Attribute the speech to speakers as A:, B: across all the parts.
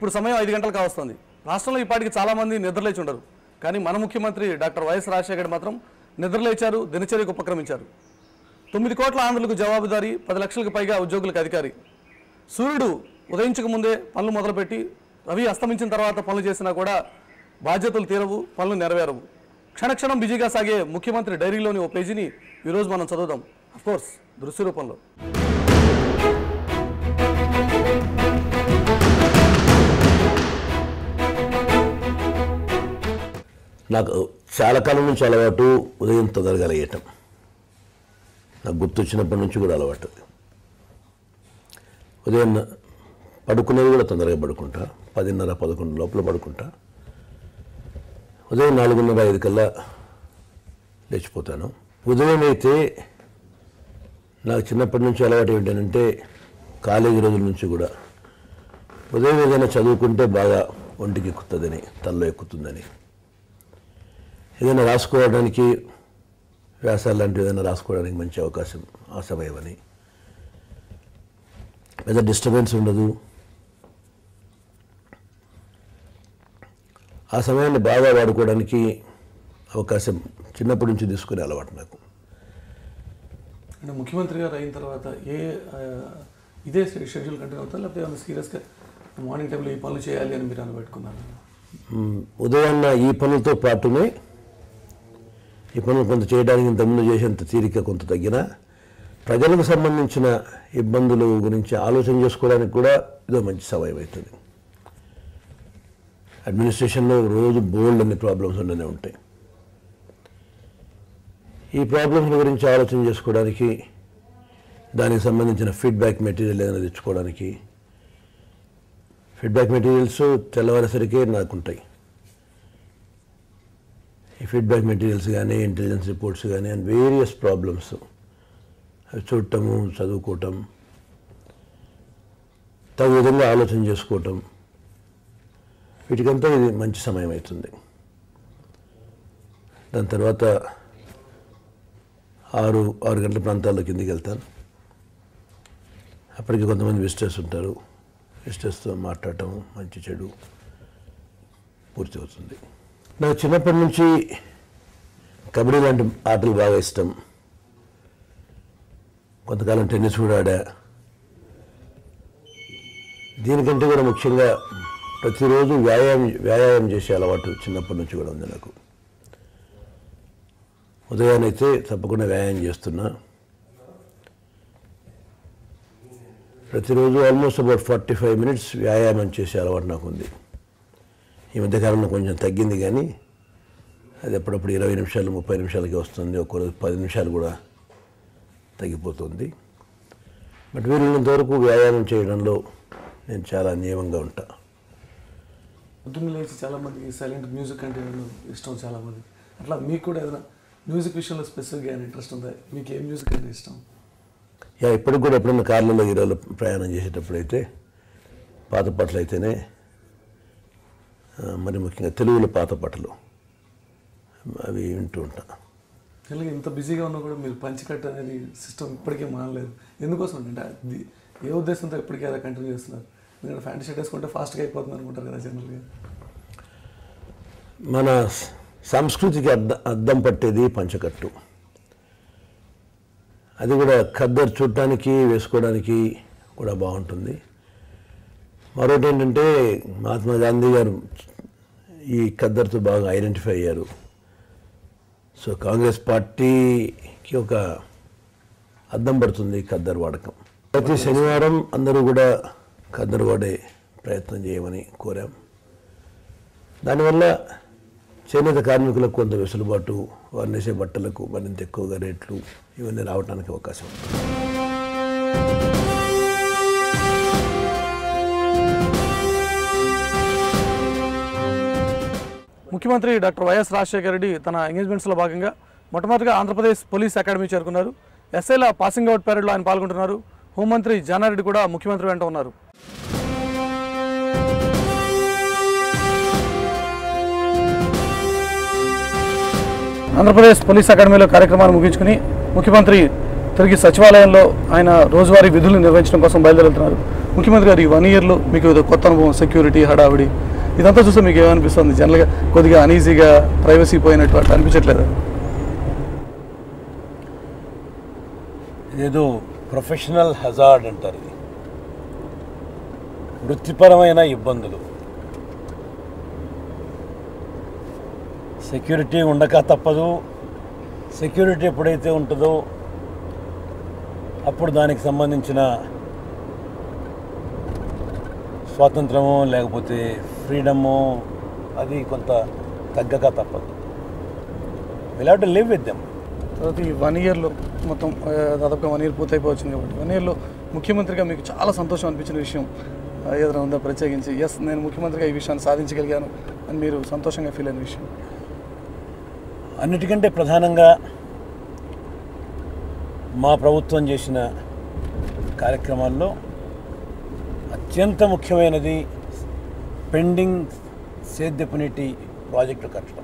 A: ఇప్పుడు సమయం ఐదు గంటలు కావస్తుంది రాష్ట్రంలో ఇప్పటికి చాలామంది నిద్రలేచి ఉండరు కానీ మన ముఖ్యమంత్రి డాక్టర్ వైఎస్ రాజశేఖర్ మాత్రం నిద్రలేచారు దినచర్యకు ఉపక్రమించారు తొమ్మిది కోట్ల ఆంధ్రులకు జవాబుదారీ పది లక్షలకు పైగా ఉద్యోగులకు అధికారి సూర్యుడు ఉదయించక ముందే పనులు మొదలుపెట్టి రవి అస్తమించిన తర్వాత పనులు చేసినా కూడా బాధ్యతలు తీరవు పనులు నెరవేరవు క్షణక్షణం బిజీగా సాగే ముఖ్యమంత్రి డైరీలోని ఓ పేజీని ఈరోజు మనం చదువుదాం అఫ్కోర్స్ దృశ్య రూపంలో
B: నాకు చాలా కాలం నుంచి అలవాటు ఉదయం తొందరగా లేయటం నాకు గుర్తొచ్చినప్పటి నుంచి కూడా అలవాటు ఉదయం పడుకునేది కూడా తొందరగా పడుకుంటా పదిన్నర పదకొండు లోపల పడుకుంటా ఉదయం నాలుగున్నర ఐదు కల్లా లేచిపోతాను ఉదయం అయితే నాకు చిన్నప్పటి నుంచి అలవాటు ఏంటంటే కాలేజీ రోజుల నుంచి కూడా ఉదయం ఏదైనా చదువుకుంటే బాగా ఒంటికి ఎక్కుతుందని తల్లో ఎక్కుతుందని ఏదైనా రాసుకోవడానికి వ్యాసాలు లాంటివి ఏదైనా రాసుకోవడానికి మంచి అవకాశం ఆ సమయమని పెద్ద డిస్టర్బెన్స్ ఉండదు ఆ సమయాన్ని బాగా వాడుకోవడానికి అవకాశం చిన్నప్పటి నుంచి తీసుకునే అలవాటు నాకు
A: అంటే ముఖ్యమంత్రి గారు అయిన తర్వాత ఏ ఆ, ఇదే షెడ్యూల్ కంటిన్యూ అవుతారు లేకపోతే ఏమైనా సీరియస్గా మార్నింగ్ టైంలో ఈ పనులు చేయాలి అని మీరు అనుపెట్టుకున్నారు
B: మ్, ఉదయాన్న ఈ పనులతో పాటునే ఈ పనులు కొంత చేయడానికి ఇంతకుముందు చేసేంత తీరిక కొంత తగ్గిన ప్రజలకు సంబంధించిన ఇబ్బందుల గురించి ఆలోచన చేసుకోవడానికి కూడా ఇదో మంచి సమయం అవుతుంది అడ్మినిస్ట్రేషన్లో రోజు బోల్డ్ అన్ని ప్రాబ్లమ్స్ ఉండనే ఉంటాయి ఈ ప్రాబ్లమ్స్ గురించి ఆలోచన చేసుకోవడానికి దానికి సంబంధించిన ఫీడ్బ్యాక్ మెటీరియల్ ఏదైనా తెచ్చుకోవడానికి ఫీడ్బ్యాక్ మెటీరియల్స్ తెల్లవారేసరికే నాకు ఉంటాయి ఈ ఫీడ్బ్యాక్ మెటీరియల్స్ కానీ ఇంటెలిజెన్స్ రిపోర్ట్స్ కానీ అండ్ వేరియస్ ప్రాబ్లమ్స్ అవి చూడటము చదువుకోవటం తగు విధంగా ఆలోచన చేసుకోవటం వీటికంతా ఇది మంచి సమయం అవుతుంది దాని తర్వాత ఆరు ఆరు గంటల ప్రాంతాల్లో కిందికి వెళ్తాను అప్పటికి కొంతమంది విజిటర్స్ ఉంటారు విజిటర్స్తో మాట్లాడటం మంచి చెడు పూర్తి అవుతుంది నాకు చిన్నప్పటి నుంచి కబడ్డీ లాంటి ఆటలు బాగా ఇష్టం కొంతకాలం టెన్నిస్ కూడా ఆడా దీనికంటే కూడా ముఖ్యంగా ప్రతిరోజు వ్యాయామం వ్యాయామం చేసే అలవాటు చిన్నప్పటి నుంచి కూడా ఉంది నాకు ఉదయాన్నైతే తప్పకుండా వ్యాయామం చేస్తున్నా ప్రతిరోజు almost about forty five minutes వ్యాయామం చేసే అలవాటు నాకు ఉంది ఈ మధ్యకాలంలో కొంచెం తగ్గింది కానీ అది అప్పుడప్పుడు ఇరవై నిమిషాలు ముప్పై నిమిషాలకి వస్తుంది ఒక్కో రోజు పది నిమిషాలు కూడా తగ్గిపోతుంది బట్ వీలున్నంత వరకు వ్యాయామం చేయడంలో నేను చాలా నియమంగా ఉంటా
A: పొద్దున్న లేచి చాలా మందికి సైలెంట్ మ్యూజిక్ అంటే ఇష్టం చాలా మంది అట్లా మీకు కూడా ఏదైనా మ్యూజిక్ విషయంలో స్పెసిఫిక్గా ఇంట్రెస్ట్ ఉందా మీకు ఏ మ్యూజిక్ అంటే ఇష్టం
B: యా ఇప్పటికి కూడా ఎప్పుడైనా కార్లలో హీరోలో ప్రయాణం చేసేటప్పుడు అయితే పాత పాటలు అయితేనే ఆ, మరి ముఖ్యంగా తెలుగులో పాత పాటలు అవి వింటూ ఉంటా
A: తెలుగు ఇంత బిజీగా ఉన్నా కూడా మీరు పంచికట్ అనేది సిస్టమ్ ఇప్పటికే మానలేదు ఎందుకోసం అంటే అది ఏ ఉద్దేశంతో ఇప్పటికీ అలా కంటిన్యూ చేస్తున్నారు ఎందుకంటే ఫ్యాంటీ షర్ట్ వేసుకుంటే ఫాస్ట్గా అయిపోతుంది అనుకుంటారు కదా జనరల్గా
B: మన స- సంస్కృతికి అద్ద అద్దం పట్టేది పంచకట్టు అది కూడా ఖద్దరు చూడటానికి వేసుకోవడానికి కూడా బాగుంటుంది మరొకటి ఏంటంటే మహాత్మా గాంధీ గారు ఈ ఖద్దరుతో బాగా ఐడెంటిఫై అయ్యారు సో కాంగ్రెస్ పార్టీకి ఒక అద్దం పడుతుంది ఖద్దరు వాడకం ప్రతి శనివారం అందరూ కూడా ఖద్దరు వాడే ప్రయత్నం చేయమని కోరాం దానివల్ల చేనేత కార్మికులకు కొంత వెసులుబాటు వారు నేసే బట్టలకు మరింత ఎక్కువగా రేట్లు ఇవన్నీ రావడానికి అవకాశం ఉంది
A: ముఖ్యమంత్రి డాక్టర్ వైఎస్ రాజశేఖర రెడ్డి తన ఎంగేజ్మెంట్స్లో భాగంగా మొట్టమొదటిగా ఆంధ్రప్రదేశ్ పోలీస్ అకాడమీ చేరుకున్నారు ఎస్ఐల పాసింగ్ అవుట్ పెరేడ్లో ఆయన పాల్గొంటున్నారు హోంమంత్రి జానారెడ్డి కూడా ముఖ్యమంత్రి వెంట ఉన్నారు ఆంధ్రప్రదేశ్ పోలీస్ అకాడమీలో కార్యక్రమాన్ని ముగించుకుని ముఖ్యమంత్రి తిరిగి సచివాలయంలో ఆయన రోజువారీ విధులు నిర్వహించడం కోసం బయలుదేరుతున్నారు ముఖ్యమంత్రి గారు ఈ వన్ ఇయర్లో మీకు ఏదో కొత్త అనుభవం సెక్యూరిటీ హడావిడి ఇదంతా చూస్తే మీకు ఏమనిపిస్తుంది జనరల్గా కొద్దిగా అనీజీగా ప్రైవసీ పోయినట్టు అట్లా అనిపించట్లేదా
B: ఏదో ప్రొఫెషనల్ హజార్డ్ అంటారు ఇది వృత్తిపరమైన ఇబ్బందులు సెక్యూరిటీ ఉండక తప్పదు సెక్యూరిటీ ఎప్పుడైతే ఉంటుందో అప్పుడు దానికి సంబంధించిన స్వాతంత్రము లేకపోతే ఫ్రీడము అది కొంత తగ్గక తప్పదు will to live with them
A: తర్వాత ఈ వన్ ఇయర్లో మొత్తం ఆ, దాదాపుగా వన్ ఇయర్ పూర్తయిపోవచ్చింది కాబట్టి వన్ ఇయర్లో ముఖ్యమంత్రిగా మీకు చాలా సంతోషం అనిపించిన విషయం ఆ, ఏదైనా ఉందా ప్రత్యేకించి ఎస్ నేను ముఖ్యమంత్రిగా ఈ విషయాన్ని సాధించగలిగాను అని మీరు సంతోషంగా ఫీల్ అయిన విషయం
B: అన్నిటికంటే ప్రధానంగా మా ప్రభుత్వం చేసిన కార్యక్రమాల్లో అత్యంత ముఖ్యమైనది పెండింగ్ సేద్యపు నీటి ప్రాజెక్టు కట్టడం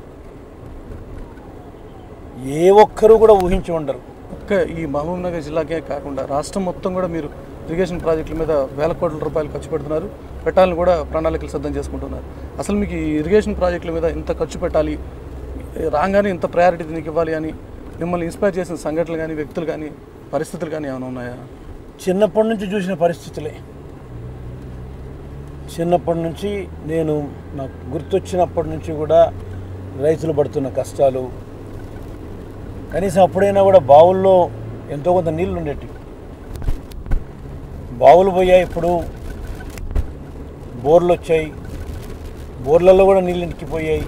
B: ఏ ఒక్కరూ కూడా ఊహించి ఉండరు
A: ఒక్క ఈ మహబూబ్ నగర్ జిల్లాకే కాకుండా రాష్ట్రం మొత్తం కూడా మీరు ఇరిగేషన్ ప్రాజెక్టుల మీద వేల కోట్ల రూపాయలు ఖర్చు పెడుతున్నారు పెట్టాలని కూడా ప్రణాళికలు సిద్ధం చేసుకుంటున్నారు అసలు మీకు ఈ ఇరిగేషన్ ప్రాజెక్టుల మీద ఇంత ఖర్చు పెట్టాలి రాగానే ఇంత ప్రయారిటీ దీనికి ఇవ్వాలి అని మిమ్మల్ని ఇన్స్పైర్ చేసిన సంఘటనలు కానీ వ్యక్తులు కానీ పరిస్థితులు కానీ ఏమైనా ఉన్నాయా
B: చిన్నప్పటి నుంచి చూసిన పరిస్థితులే చిన్నప్పటి నుంచి నేను నాకు గుర్తొచ్చినప్పటి నుంచి కూడా రైతులు పడుతున్న కష్టాలు కనీసం అప్పుడైనా కూడా బావుల్లో ఎంతో కొంత నీళ్ళు ఉండేటివి బావులు పోయాయి ఇప్పుడు బోర్లు వచ్చాయి బోర్లలో కూడా నీళ్ళు ఇంకిపోయాయి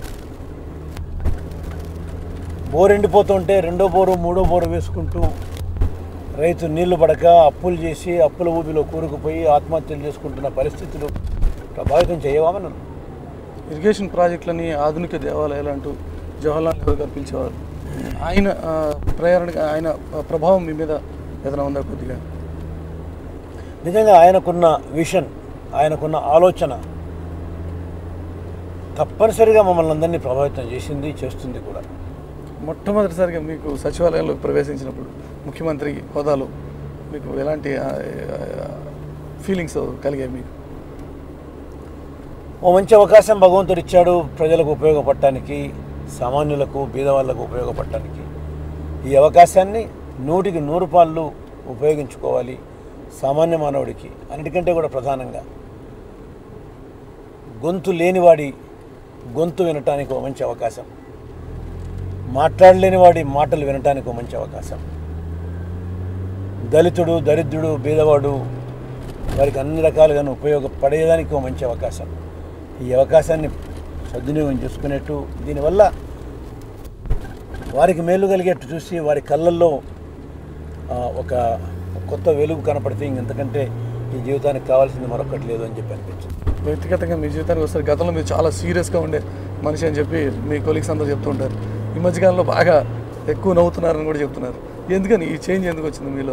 B: బోర్ ఎండిపోతుంటే రెండో బోరు మూడో బోరు వేసుకుంటూ రైతు నీళ్లు పడక అప్పులు చేసి అప్పుల ఊబిలో కూరుకుపోయి ఆత్మహత్యలు చేసుకుంటున్న పరిస్థితులు ప్రభావితం చేయవామని
A: ఇరిగేషన్ ప్రాజెక్టులని ఆధునిక దేవాలయాలు అంటూ జవహర్లాల్ నెహ్రూ గారు పిలిచేవారు ఆయన ఆ, ప్రేరణ ఆయన ఆ, ప్రభావం మీ మీద ఏదైనా ఉందా కొద్దిగా
B: నిజంగా ఆయనకున్న విషన్ ఆయనకున్న ఆలోచన తప్పనిసరిగా మమ్మల్ని అందరినీ ప్రభావితం చేసింది చేస్తుంది కూడా
A: మొట్టమొదటిసారిగా మీకు సచివాలయంలో ప్రవేశించినప్పుడు ముఖ్యమంత్రి హోదాలో మీకు ఎలాంటి ఫీలింగ్స్ కలిగాయి మీకు
B: ఓ మంచి అవకాశం భగవంతుడు ఇచ్చాడు ప్రజలకు ఉపయోగపడటానికి సామాన్యులకు బీదవాళ్లకు ఉపయోగపడటానికి ఈ అవకాశాన్ని నూటికి నూరు పాళ్ళు ఉపయోగించుకోవాలి సామాన్య మానవుడికి అన్నిటికంటే కూడా ప్రధానంగా గొంతు లేనివాడి గొంతు వినటానికి ఒక మంచి అవకాశం మాట్లాడలేని వాడి మాటలు వినటానికి ఒక మంచి అవకాశం దళితుడు దరిద్రుడు బీదవాడు వారికి అన్ని రకాలుగాను ఉపయోగపడేదానికి ఒక మంచి అవకాశం ఈ అవకాశాన్ని సద్వినియోగం చేసుకునేట్టు దీనివల్ల వారికి మేలు కలిగేట్టు చూసి వారి కళ్ళల్లో ఆ, ఒక కొత్త వెలుగు కనపడితే ఇంకెంతకంటే ఈ జీవితానికి కావాల్సింది మరొకటి లేదు అని చెప్పి అనిపించింది
A: వ్యక్తిగతంగా మీ జీవితానికి వస్తారు గతంలో మీరు చాలా సీరియస్గా ఉండే మనిషి అని చెప్పి మీ కొలీగ్స్ అందరూ చెప్తూ ఉంటారు ఈ మధ్యకాలంలో బాగా ఎక్కువ నవ్వుతున్నారని కూడా చెప్తున్నారు ఎందుకని ఈ చేంజ్ ఎందుకు వచ్చింది మీలో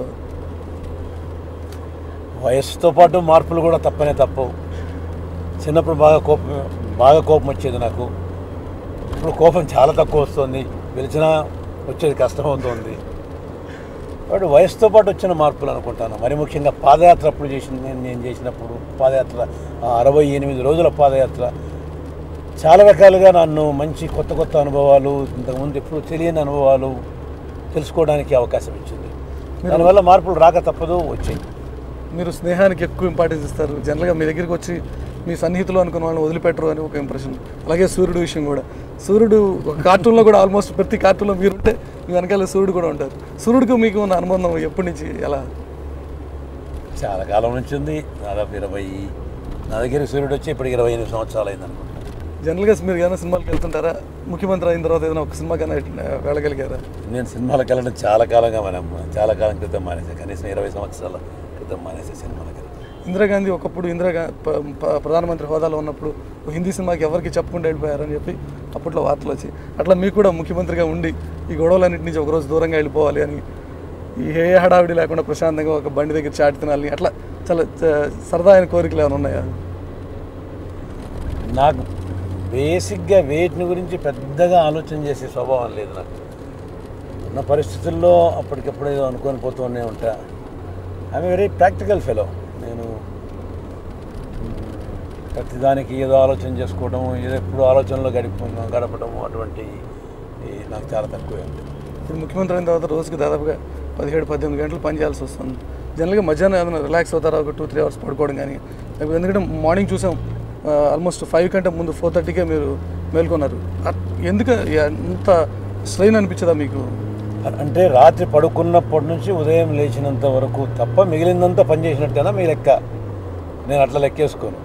B: వయస్సుతో పాటు మార్పులు కూడా తప్పనే తప్పవు చిన్నప్పుడు బాగా కోపం బాగా కోపం వచ్చేది నాకు ఇప్పుడు కోపం చాలా తక్కువ వస్తుంది పిలిచినా వచ్చేది కష్టం అవుతుంది కాబట్టి వయసుతో పాటు వచ్చిన మార్పులు అనుకుంటాను మరి ముఖ్యంగా పాదయాత్ర అప్పుడు చేసింది నేను నేను చేసినప్పుడు పాదయాత్ర ఆ అరవై ఎనిమిది రోజుల పాదయాత్ర చాలా రకాలుగా నన్ను మంచి కొత్త కొత్త అనుభవాలు ఇంతకుముందు ఎప్పుడు తెలియని అనుభవాలు తెలుసుకోవడానికి అవకాశం ఇచ్చింది దానివల్ల మార్పులు రాక తప్పదు వచ్చాయి
A: మీరు స్నేహానికి ఎక్కువ ఇంపార్టెన్స్ ఇస్తారు జనరల్గా మీ దగ్గరికి వచ్చి మీ సన్నిహితులు అనుకున్న వాళ్ళని వదిలిపెట్టరు అని ఒక ఇంప్రెషన్ అలాగే సూర్యుడు విషయం కూడా సూర్యుడు ఒక కార్టూన్లో కూడా ఆల్మోస్ట్ ప్రతి కార్టూన్లో మీరుంటే మీ వెనకాల సూర్యుడు కూడా ఉంటారు సూర్యుడికి మీకు ఉన్న అనుబంధం ఎప్పటి నుంచి ఎలా
B: చాలా కాలం నుంచి ఉంది దాదాపు ఇరవై నా దగ్గర సూర్యుడు వచ్చి ఇప్పటికి ఇరవై ఎనిమిది సంవత్సరాలు అయింది అనుకుంటా
A: జనరల్గా మీరు ఏమైనా సినిమాలకు వెళ్తుంటారా ముఖ్యమంత్రి అయిన తర్వాత ఏదైనా ఒక సినిమా కన్నా వెళ్ళగలిగారా
B: నేను సినిమాలకు వెళ్ళడం చాలా కాలంగా మనం చాలా కాలం క్రితం మానేసా కనీసం ఇరవై సంవత్సరాల క్రితం మానేసా సినిమాలకు వెళ్ళడం
A: ఇందిరాగాంధీ ఒకప్పుడు ఇందిరాగా ప- ప- ప్రధానమంత్రి హోదాలో ఉన్నప్పుడు ఓ హిందీ సినిమాకి ఎవరికి చెప్పకుండా వెళ్ళిపోయారని చెప్పి అప్పట్లో వార్తలు వచ్చి అట్లా మీకు కూడా ముఖ్యమంత్రిగా ఉండి ఈ గొడవలన్నింటి నుంచి ఒకరోజు దూరంగా వెళ్ళిపోవాలి అని ఈ ఏ హడావిడి లేకుండా ప్రశాంతంగా ఒక బండి దగ్గర చాటి తినాలి అట్లా చాలా చ- సరదా అయిన కోరికలు ఏమైనా ఉన్నాయా
B: నాకు బేసిక్గా వేటిని గురించి పెద్దగా ఆలోచన చేసే స్వభావం లేదు నాకు ఉన్న పరిస్థితుల్లో అప్పటికప్పుడు ఏదో అనుకొని పోతూనే ఉంటా ఐఎమ్ వెరీ ప్రాక్టికల్ ఫెలో నేను ప్రతిదానికి ఏదో ఆలోచన చేసుకోవడం ఏదో ఎప్పుడు ఆలోచనలో గడిప గడపడం అటువంటి ఈ నాకు చాలా తక్కువే ఉంది
A: ఇప్పుడు ముఖ్యమంత్రి అయిన తర్వాత రోజుకి దాదాపుగా పదిహేడు పద్దెనిమిది గంటలు పని చేయాల్సి వస్తుంది జనరల్గా మధ్యాహ్నం ఏదైనా రిలాక్స్ అవుతారా ఒక టూ త్రీ అవర్స్ పడుకోవడం కానీ లేకపోతే ఎందుకంటే మార్నింగ్ చూసాం ఆల్మోస్ట్ ఫైవ్ కంటే ముందు ఫోర్ థర్టీకే మీరు మేల్కొన్నారు అట్- ఎందుకు ఎంత స్ట్రెయిన్ అనిపించదా మీకు
B: అంటే రాత్రి పడుకున్నప్పటి నుంచి ఉదయం లేచినంత వరకు తప్ప మిగిలిందంతా పని చేసినట్టేనా మీ లెక్క నేను అట్లా లెక్కేసుకోను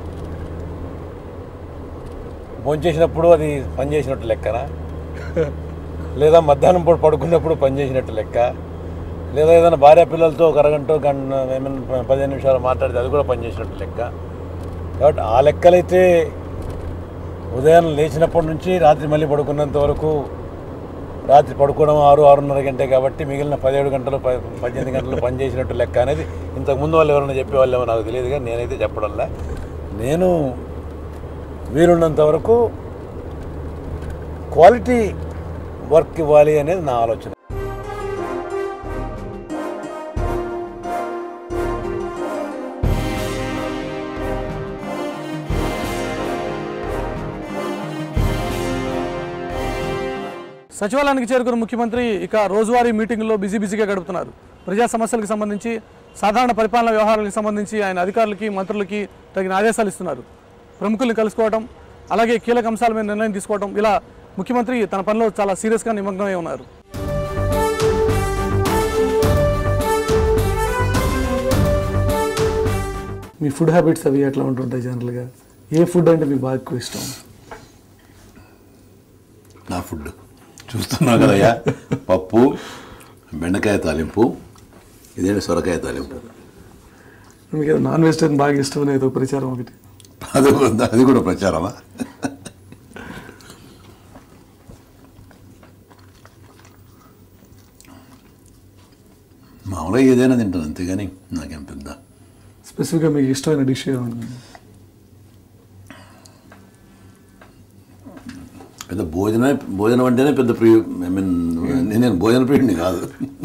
B: భోంచేసినప్పుడు అది పని చేసినట్టు లెక్కనా లేదా మధ్యాహ్నం పూట పడుకున్నప్పుడు పని చేసినట్టు లెక్క లేదా ఏదైనా భార్య పిల్లలతో ఒక అరగంట గంట ఏమైనా పదిహేను నిమిషాలు మాట్లాడితే అది కూడా పని చేసినట్టు లెక్క కాబట్టి ఆ లెక్కలైతే ఉదయం లేచినప్పటి నుంచి రాత్రి మళ్ళీ పడుకున్నంత వరకు రాత్రి పడుకోవడం ఆరు ఆరున్నర గంటే కాబట్టి మిగిలిన పదిహేడు గంటలు ప- పద్దెనిమిది గంటలు పని చేసినట్టు లెక్క అనేది ఇంతకు ముందు వాళ్ళు ఎవరైనా చెప్పేవాళ్ళేమో నాకు తెలియదు కానీ నేనైతే చెప్పడంలా నేను వీలున్నంత వరకు క్వాలిటీ వర్క్ ఇవ్వాలి అనేది నా ఆలోచన
A: సచివాలయానికి చేరుకున్న ముఖ్యమంత్రి ఇక రోజువారీ మీటింగుల్లో బిజీ బిజీగా గడుపుతున్నారు ప్రజా సమస్యలకు సంబంధించి సాధారణ పరిపాలన వ్యవహారాలకు సంబంధించి ఆయన అధికారులకి మంత్రులకి తగిన ఆదేశాలు ఇస్తున్నారు ప్రముఖుల్ని కలుసుకోవడం అలాగే కీలక అంశాల మీద నిర్ణయం తీసుకోవడం ఇలా ముఖ్యమంత్రి తన పనిలో చాలా సీరియస్గా నిమగ్నమై ఉన్నారు మీ ఫుడ్ హ్యాబిట్స్ అవి ఎట్లా ఉంటుంటాయి జనరల్గా ఏ ఫుడ్ అంటే మీకు బాగా ఎక్కువ ఇష్టం
C: నా ఫుడ్ చూస్తున్నావు కదయ్యా పప్పు బెండకాయ తాలింపు ఇదేంటి సొరకాయ తాలింపు
A: మీకు ఏదో నాన్ వెజిటేరియన్ బాగా ఇష్టం అనేది ఒక ప్రచారం ఒకటి
C: అది కూడా- అది కూడా ప్రచారమా మామూలుగా ఏదైనా తింటాను అంతేగాని నాకేం పెద్ద
A: స్పెసిఫిక్గా మీకు ఇష్టమైన డిష్ ఏమన్నా
C: పెద్ద భోజన భోజనం అంటేనే పెద్ద ప్రియ ఐ మీన్ నేను భోజన ప్రియుడిని కాదు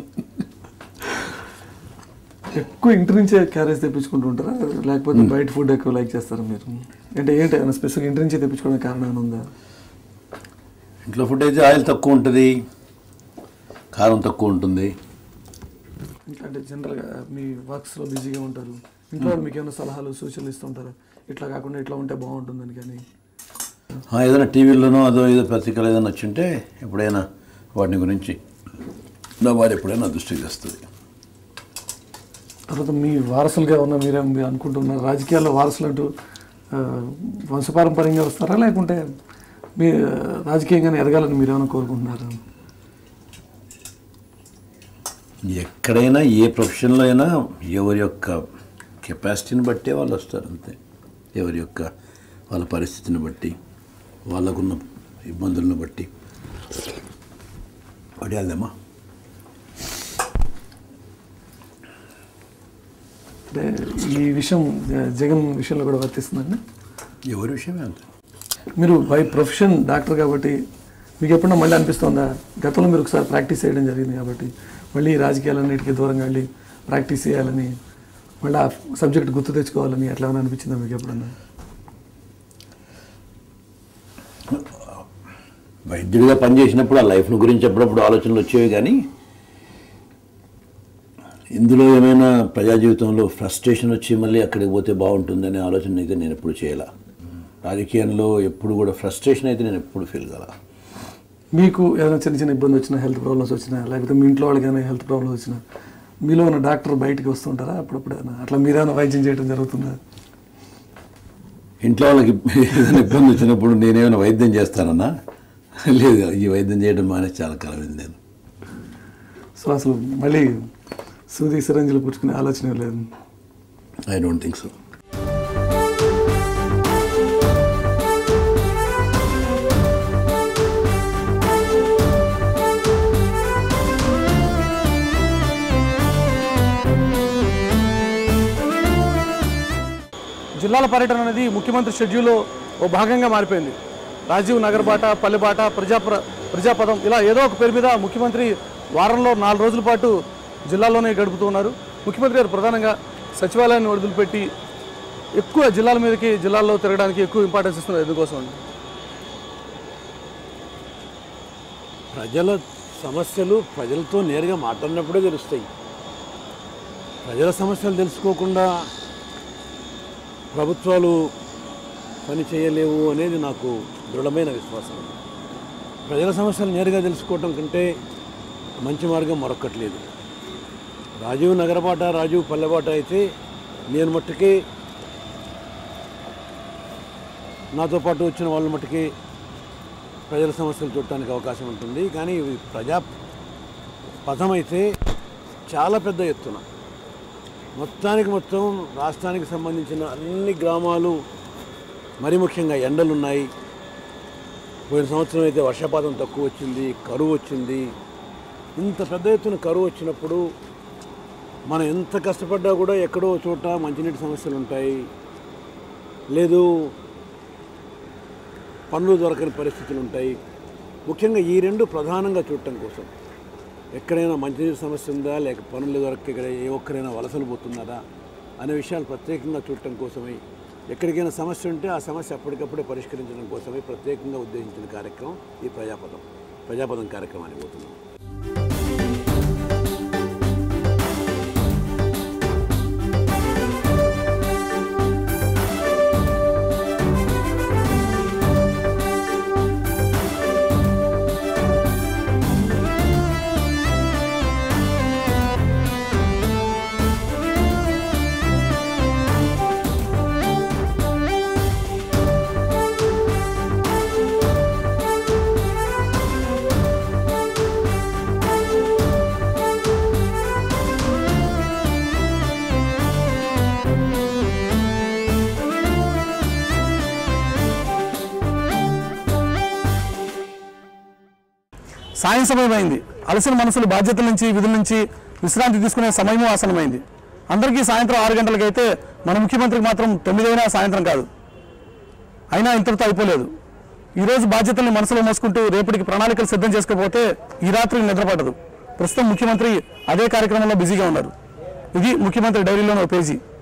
A: ఎక్కువ ఇంటి నుంచే క్యారేజ్ తెప్పించుకుంటూ ఉంటారా లేకపోతే బయట ఫుడ్ ఎక్కువ లైక్ చేస్తారా మీరు అంటే ఏంటి ఏమైనా స్పెసిఫిక్ ఇంటి నుంచే తెప్పించుకోవడానికి కారణం ఏమైనా ఉందా
C: ఇంట్లో ఫుడ్ అయితే ఆయిల్ తక్కువ ఉంటుంది కారం తక్కువ ఉంటుంది
A: ఇంకా అంటే జనరల్గా మీ వర్క్స్లో బిజీగా ఉంటారు ఇంట్లో వాళ్ళు మీకు ఏమైనా సలహాలు సూచనలు ఇస్తుంటారా ఇట్లా కాకుండా ఇట్లా ఉంటే బాగుంటుందని కానీ
C: ఆ, ఏదైనా టీవీలోనో అదో ఏదో పత్రికలు ఏదైనా వచ్చింటే ఎప్పుడైనా వాటిని గురించి నా వారు ఎప్పుడైనా దృష్టికి తెస్తుంది
A: తర్వాత మీ వారసులుగా ఉన్న మీరే మీరు అనుకుంటున్నారు రాజకీయాల్లో వారసులు అంటూ ఆ, వంశపారంపర్యంగా వస్తారా లేకుంటే మీ రాజకీయంగానే ఎదగాలని మీరేమైనా కోరుకుంటున్నారా
C: ఎక్కడైనా ఏ ప్రొఫెషన్లో అయినా ఎవరి యొక్క కెపాసిటీని బట్టే వాళ్ళు వస్తారు అంతే ఎవరి యొక్క వాళ్ళ పరిస్థితిని బట్టి వాళ్ళకున్న ఇబ్బందులను బట్టి పడేయాలమ్మా
A: అంటే ఈ విషయం జ- జగన్ విషయంలో కూడా వర్తిస్తుందండి
C: ఎవరి విషయమే అంతే
A: మీరు బై ప్రొఫెషన్ డాక్టర్ కాబట్టి మీకు ఎప్పుడన్నా మళ్ళీ అనిపిస్తుందా గతంలో మీరు ఒకసారి ప్రాక్టీస్ చేయడం జరిగింది కాబట్టి మళ్ళీ ఈ రాజకీయాలన్నిటికీ దూరంగా వెళ్ళి ప్రాక్టీస్ చేయాలని మళ్ళీ ఆ సబ్జెక్ట్ గుర్తు తెచ్చుకోవాలని ఎట్లా ఏమైనా అనిపించిందా మీకు ఎప్పుడన్నా
C: వైద్యుడిగా పనిచేసినప్పుడు ఆ లైఫ్ను గురించి అప్పుడప్పుడు ఆలోచనలు వచ్చేవి కానీ ఇందులో ఏమైనా ప్రజా జీవితంలో ఫ్రస్ట్రేషన్ వచ్చి మళ్ళీ అక్కడికి పోతే బాగుంటుందనే ఆలోచన అయితే నేను ఎప్పుడు చేయాల రాజకీయంలో ఎప్పుడు కూడా ఫ్రస్ట్రేషన్ అయితే నేను ఎప్పుడు ఫీల్ కల
A: మీకు ఏదైనా చిన్న చిన్న ఇబ్బంది వచ్చినా హెల్త్ ప్రాబ్లమ్స్ వచ్చినా లేకపోతే మీ ఇంట్లో వాళ్ళకి ఏమైనా హెల్త్ ప్రాబ్లమ్స్ వచ్చినా మీలో ఉన్న డాక్టర్ బయటికి వస్తుంటారా అప్పుడప్పుడు ఏమైనా అట్లా మీరేమైనా వైద్యం చేయడం జరుగుతుందా
C: ఇంట్లో వాళ్ళకి ఏదైనా ఇబ్బంది వచ్చినప్పుడు నేనేమైనా వైద్యం చేస్తానన్నా లేదు ఈ వైద్యం చేయడం మానే చాలా కాలం అయింది నేను
A: సో అసలు మళ్ళీ సూది సిరంజులు పుచ్చుకునే ఆలోచన లేదు
C: ఐ డోంట్ థింక్ సో
A: జిల్లాల పర్యటన అనేది ముఖ్యమంత్రి షెడ్యూల్లో ఓ భాగంగా మారిపోయింది రాజీవ్ నగర్ బాట పల్లెబాట ప్రజాప్ర ప్రజాపదం ఇలా ఏదో ఒక పేరు మీద ముఖ్యమంత్రి వారంలో నాలుగు రోజుల పాటు జిల్లాలోనే గడుపుతూ ఉన్నారు ముఖ్యమంత్రి గారు ప్రధానంగా సచివాలయాన్ని వదిలిపెట్టి ఎక్కువ జిల్లాల మీదకి జిల్లాల్లో తిరగడానికి ఎక్కువ ఇంపార్టెన్స్ ఇస్తున్నారు ఎందుకోసం అండి
B: ప్రజల సమస్యలు ప్రజలతో నేరుగా మాట్లాడినప్పుడే తెలుస్తాయి ప్రజల సమస్యలు తెలుసుకోకుండా ప్రభుత్వాలు పని చేయలేవు అనేది నాకు దృఢమైన విశ్వాసం ప్రజల సమస్యలు నేరుగా తెలుసుకోవటం కంటే మంచి మార్గం మరొక్కట్లేదు రాజీవ్ నగరబాట రాజీవ్ పల్లెబాట అయితే నేను మట్టుకే నాతో పాటు వచ్చిన వాళ్ళ మట్టుకే ప్రజల సమస్యలు చూడటానికి అవకాశం ఉంటుంది కానీ ఇవి ప్రజా పథం అయితే చాలా పెద్ద ఎత్తున మొత్తానికి మొత్తం రాష్ట్రానికి సంబంధించిన అన్ని గ్రామాలు మరి ముఖ్యంగా ఎండలు ఉన్నాయి పోయిన సంవత్సరం అయితే వర్షపాతం తక్కువ వచ్చింది కరువు వచ్చింది ఇంత పెద్ద ఎత్తున కరువు వచ్చినప్పుడు మనం ఎంత కష్టపడ్డా కూడా ఎక్కడో ఒక చోట మంచినీటి సమస్యలు ఉంటాయి లేదు పనులు దొరకని పరిస్థితులు ఉంటాయి ముఖ్యంగా ఈ రెండు ప్రధానంగా చూడటం కోసం ఎక్కడైనా మంచినీటి సమస్య ఉందా లేక పనులు దొరక్క ఇక్కడ ఏ ఒక్కరైనా వలసలు పోతున్నారా అనే విషయాలు ప్రత్యేకంగా చూడటం కోసమై ఎక్కడికైనా సమస్య ఉంటే ఆ సమస్య అప్పటికప్పుడే పరిష్కరించడం కోసమే ప్రత్యేకంగా ఉద్దేశించిన కార్యక్రమం ఈ ప్రజాపదం ప్రజాపదం కార్యక్రమానికి పోతున్నాం
A: సాయం సమయం అయింది అలసిన మనసులు బాధ్యతల నుంచి విధుల నుంచి విశ్రాంతి తీసుకునే సమయము ఆసనమైంది అందరికీ సాయంత్రం ఆరు గంటలకైతే మన ముఖ్యమంత్రికి మాత్రం తొమ్మిదైనా సాయంత్రం కాదు అయినా ఇంతటితో అయిపోలేదు ఈ రోజు బాధ్యతల్ని మనసులో మోసుకుంటూ రేపటికి ప్రణాళికలు సిద్ధం చేసుకోకపోతే ఈ రాత్రి నిద్రపడదు ప్రస్తుతం ముఖ్యమంత్రి అదే కార్యక్రమంలో బిజీగా ఉన్నారు ఇది ముఖ్యమంత్రి డైరీలోని ఒక పేజీ